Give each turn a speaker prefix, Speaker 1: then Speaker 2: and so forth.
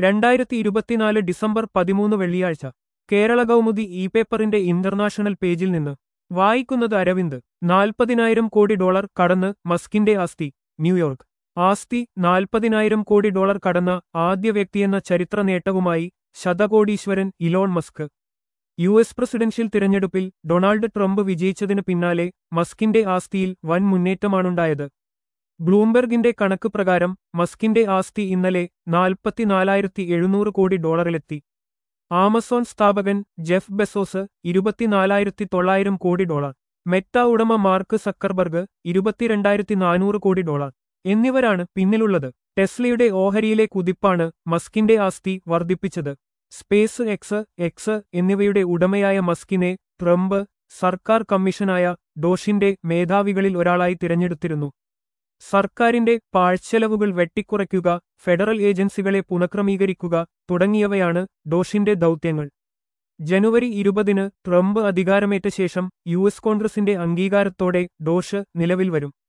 Speaker 1: രണ്ടായിരത്തി ഇരുപത്തിനാല് ഡിസംബർ പതിമൂന്ന് വെള്ളിയാഴ്ച കേരള കൗമുദി ഇ പേപ്പറിന്റെ ഇന്റർനാഷണൽ പേജിൽ നിന്ന് വായിക്കുന്നത് അരവിന്ദ് നാൽപ്പതിനായിരം കോടി ഡോളർ കടന്ന് മസ്കിന്റെ ആസ്തി ന്യൂയോർക്ക് ആസ്തി നാൽപ്പതിനായിരം കോടി ഡോളർ കടന്ന ആദ്യ വ്യക്തിയെന്ന ചരിത്ര നേട്ടവുമായി ശതകോടീശ്വരൻ Elon Musk U S presidential തിരഞ്ഞെടുപ്പിൽ ഡൊണാൾഡ് ട്രംപ് വിജയിച്ചതിനു പിന്നാലെ മസ്കിന്റെ ആസ്തിയിൽ വൻ മുന്നേറ്റമാണുണ്ടായത് ബ്ലൂംബെർഗിന്റെ കണക്ക് പ്രകാരം മസ്കിന്റെ ആസ്തി ഇന്നലെ നാൽപ്പത്തിനാലായിരത്തി എഴുന്നൂറ് കോടി ഡോളറിലെത്തി ആമസോൺ സ്ഥാപകൻ ജെഫ് ബെസോസ് ഇരുപത്തിനാലായിരത്തി തൊള്ളായിരം കോടി ഡോളർ മെറ്റ ഉടമ മാർക്ക് സക്കർബർഗ് ഇരുപത്തിരണ്ടായിരത്തി നാനൂറ് കോടി ഡോളർ എന്നിവരാണ് പിന്നിലുള്ളത് ടെസ്ലയുടെ ഓഹരിയിലെ കുതിപ്പാണ് മസ്കിന്റെ ആസ്തി വർദ്ധിപ്പിച്ചത് സ്പേസ് എക്സ് എക്സ് എന്നിവയുടെ ഉടമയായ മസ്കിനെ ട്രംപ് സർക്കാർ കമ്മീഷനായ ഡോഷിന്റെ മേധാവികളിൽ ഒരാളായി തിരഞ്ഞെടുത്തിരുന്നു സർക്കാരിന്റെ പാഴ്ചെലവുകൾ വെട്ടിക്കുറയ്ക്കുക ഫെഡറൽ ഏജൻസികളെ പുനഃക്രമീകരിക്കുക തുടങ്ങിയവയാണ് ഡോഷിന്റെ ദൗത്യങ്ങൾ ജനുവരി ഇരുപതിന് ട്രംപ് അധികാരമേറ്റ ശേഷം യു എസ് കോൺഗ്രസിന്റെ അംഗീകാരത്തോടെ ഡോഷ് നിലവിൽ വരും